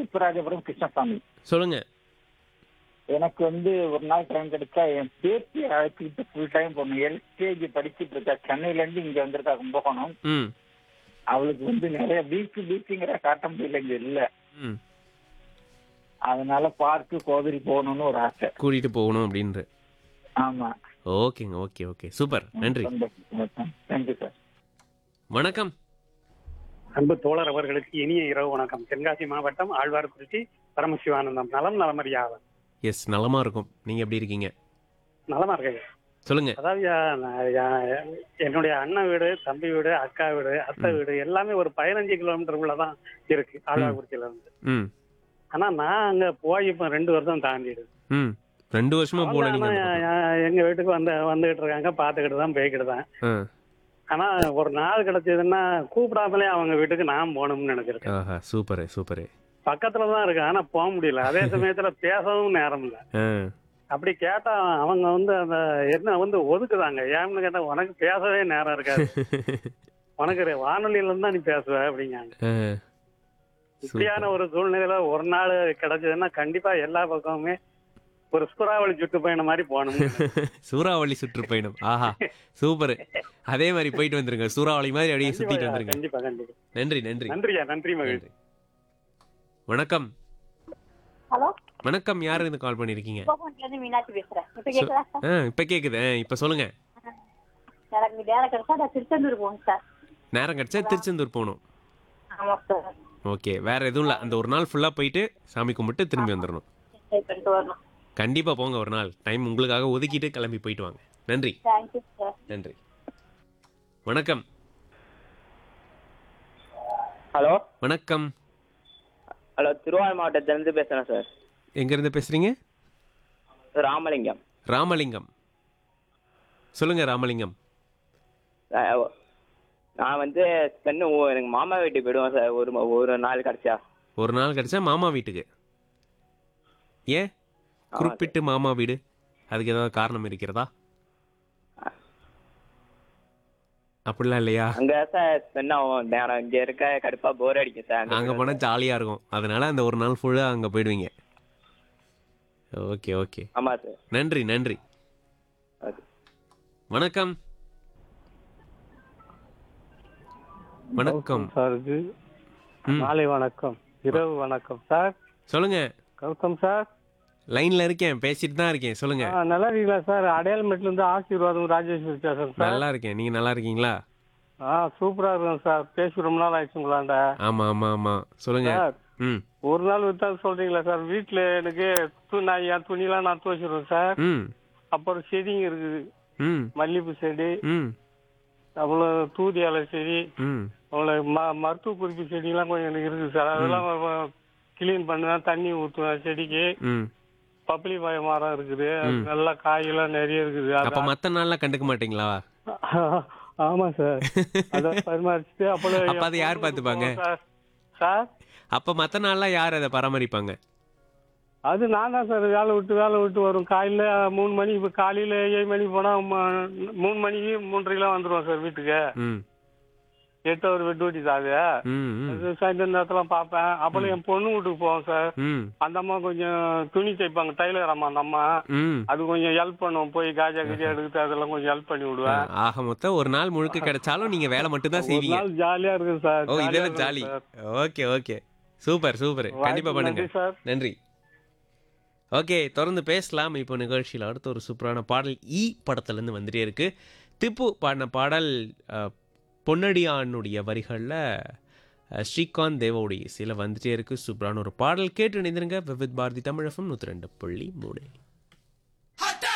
புஷ்பராஜபுரம் கிருஷ்ணசாமி சொல்லுங்க எனக்கு வந்து ஒரு நாள் டைம் கிடைச்சா என் பேத்தி அழைச்சிக்கிட்டு ஃபுல் டைம் போகணும் எல்கேஜி படிச்சுட்டு இருக்கா சென்னையில இருந்து இங்க வந்திருக்கா கும்பகோணம் ம் அவளுக்கு வந்து நிறைய பீச் பீச்சுங்கிற காட்ட முடியல இங்க இல்ல ம் அதனால பார்க்கு கோவில் போகணும்னு ஒரு ஆசை கூட்டிட்டு போகணும் அப்படின்ற ஆமா ஓகேங்க ஓகே ஓகே சூப்பர் நன்றி தேங்க்யூ சார் வணக்கம் அன்பு தோழர் அவர்களுக்கு இனிய இரவு வணக்கம் தென்காசி மாவட்டம் ஆழ்வார்குறிச்சி பரமசிவானந்தம் நலம் நலமறியாவன் எஸ் நலமா இருக்கும் நீங்க எப்படி இருக்கீங்க நலமா இருக்கேன் சொல்லுங்க அதாவது யா- நான் யா- என்னுடைய அண்ணன் வீடு தம்பி வீடு அக்கா வீடு அத்தை வீடு எல்லாமே ஒரு பதினஞ்சு கிலோமீட்டர் உள்ளதான் இருக்கு ஆழ்வார்குறிச்சியில இருந்து ம் ஆனா நான் அங்க போய் இப்ப ரெண்டு வருஷம் தாண்டிடுது ம் ரெண்டு வருஷமா போல அவங்க நீங்க ஆனா அந்த பக்கம். யா- எங்க வீட்டுக்கு வந்து வந்துகிட்டு இருக்காங்க பாத்துக்கிட்டு தான் போய்கிட்டு தான் ஆ, ஆனா ஒரு நாள் கிடைச்சதுன்னா கூப்பிடாமலே அவங்க வீட்டுக்கு நான் போகணும்னு நினைச்சிருக்கேன் ஆஹா சூப்பரு சூப்பரு பக்கத்துல தான் இருக்கு ஆனா போக முடியல அதே சமயத்துல பேசவும் நேரம் இல்ல ஆ அப்படி கேட்டா அவங்க வந்து அந்த என்ன வந்து ஒதுக்குதாங்க ஏன்னு கேட்டா உனக்கு பேசவே நேரம் இருக்காது உனக்கு ரெ- வானொலியில இருந்தா நீ பேசுவ அப்படிங்காங்க ஆ, இப்படியான ஒரு சூழ்நிலையில ஒரு நாள் கிடைச்சதுன்னா கண்டிப்பா எல்லா பக்கமுமே ஒரு சுறாவளி சுற்றுப்பயணம் மாதிரி போகணும் சூறாவளி சுற்றுப்பயணம் ஆஹா சூப்பர் அதே மாதிரி போயிட்டு வந்துருங்க சூறாவளி மாதிரி அப்படியே சுத்திட்டு வந்துருங்க கண்டிப்பா கண்டிப்பா நன்றி நன்றி நன்றியா நன்றி மகிழ்ச்சி நன்றி வணக்கம் ஹலோ வணக்கம் யார் இருந்து கால் பண்ணிருக்கீங்க கோபுரத்துல இருந்து மீனாட்சி பேசுறேன் இப்ப கேக்குதா சார் ஆ இப்ப கேக்குது ஆ, இப்ப சொல்லுங்க எனக்கு வேலை கிடைச்சா நான் திருச்செந்தூர் போகணும் சார் நேரம் கிடைச்சா திருச்செந்தூர் போகணும் ஆமா சார் ஓகே வேற எதுவும் இல்ல அந்த ஒரு நாள் ஃபுல்லா போயிட்டு சாமி கும்பிட்டு திரும்பி வந்துடணும் என்ஜாய் பண்ணிட்டு வரணும் கண்டிப்பா போங்க ஒரு நாள் டைம் உங்களுக்காக ஒதுக்கிட்டு கிளம்பி போயிட்டு வாங்க நன்றி தேங்க்யூ சார் நன்றி வணக்கம் ஹலோ வணக்கம் ஹலோ திருவாரூர் மாவட்டத்திலேருந்து பேசுகிறேன் சார் எங்க இருந்து பேசுறீங்க ராமலிங்கம் ராமலிங்கம் சொல்லுங்க ராமலிங்கம் அஹ், நான் வந்து பெண்ணு ஊ- எனக்கு மாமா வீட்டுக்கு போயிடுவேன் சார் ஒரு ம- ஒரு நாள் கிடைச்சா ஒரு நாள் கிடைச்சா மாமா வீட்டுக்கு ஏன் ஆமா குறிப்பிட்டு மாமா வீடு அதுக்கு ஏதாவது காரணம் இருக்கிறதா அப்படிலாம் இல்லையா அங்க சார் ஸ்பெண்ட் ஆகும் நேரம் இங்க இருக்க கடுப்பா போர் அடிக்கும் சார் அங்க போனா ஜாலியா இருக்கும் அதனால அந்த ஒரு நாள் ஃபுல்லா அங்க போயிடுவீங்க ஓகே ஓகே ஆமா சார் நன்றி நன்றி ஓகே வணக்கம் வணக்கம் சாருக்கு ம். மாலை வணக்கம் இரவு வணக்கம் சார் சொல்லுங்க கௌதம் சார் லைன்ல இருக்கேன் பேசிட்டு தான் இருக்கேன் சொல்லுங்க ஆ, நல்லா இருக்கீங்களா சார் அடையாளமேட்ல இருந்து ஆசீர்வாதம் ராஜேஸ்வரி பேசுறேன் சார் நல்லா இருக்கேன் நீங்க நல்லா இருக்கீங்களா ஆ சூப்பரா இருக்கும் சார் பேசி ரொம்ப நாள் ஆயிடுச்சு உங்களாண்ட ஆமா ஆமா ஆமா சொல்லுங்க சார் ம் ஒரு நாள் விட்டா சொல்றீங்களா சார் வீட்டுல எனக்கு து- நான் என் துணியெல்லாம் நான் துவைச்சிடுவேன் சார் ம் அப்புறம் செடிங்க இருக்குது ம் மல்லிகைப்பூ செடி ம் அவ்வளோ தூதி இலை செடி ம் அவ்வளோ ம மருத்துவ குறிப்பு செடியெல்லாம் கொஞ்சம் எனக்கு இருக்குது சார் அதெல்லாம் கிளீன் பண்ணுவேன் தண்ணி ஊற்றுவேன் செடிக்கு ம் பப்பளி பாய மரம் இருக்குது நல்லா காயெல்லாம் நிறைய இருக்குது அது- அப்ப மத்த நாள்லாம் கண்டுக்க மாட்டீங்களா ஆமா சார் அதை பரிமாறிச்சுட்டு அப்புறம் அப்ப அதை யார் பார்த்துப்பாங்க? சார் சார் அப்ப மத்த நாள்லாம் யார் அதை பராமரிப்பாங்க அது நான் தான் சார் வேலை விட்டு வேலை விட்டு வரும் காலையில மூணு மணி இப்போ காலையில ஏழு மணிக்கு போனா ம- மூணு மணிக்கு மூன்றரைக்கெல்லாம் வந்துருவோம் சார் வீட்டுக்கு ம் எட்டு ஒரு வெட்டு ஓட்டி தான் அது ம் ம் அது சாயந்தரம் நேரத்துல பார்ப்பேன் அப்புறம் என் பொண்ணு வீட்டுக்கு போவோம் சார் ம் அந்த அம்மா கொஞ்சம் துணி தைப்பாங்க டைலர் அம்மா அந்த அம்மா ம் அது கொஞ்சம் ஹெல்ப் பண்ணுவோம் போய் காஜா கஜா எடுத்து அதெல்லாம் கொஞ்சம் ஹெல்ப் பண்ணி விடுவேன் ஆக மொத்தம் ஒரு நாள் முழுக்க கிடைச்சாலும் நீங்க வேலை மட்டும் தான் ஒரு செய்வீங்க நாள் ஜாலியா இருக்கு சார் ஓ ஜாலியா இதெல்லாம் இருக்கு jolly sir. Okay okay super super கண்டிப்பா வாய்ப்புக்கு பண்ணுங்க நன்றி சார் நன்றி ஓகே தொடர்ந்து பேசலாம் இப்போ நிகழ்ச்சியில் அடுத்த ஒரு சூப்பரான பாடல் ஈ படத்துலேருந்து வந்துட்டே இருக்கு திப்பு பாடின பாடல் அஹ், பொன்னடியானுடைய வரிகளில் ஸ்ரீகாந்த் தேவோடைய இசையில் வந்துட்டே இருக்கு சூப்பரான ஒரு பாடல் கேட்டு இணைந்திருங்க விவித் பாரதி தமிழகம் நூற்றி ரெண்டு புள்ளி மூணு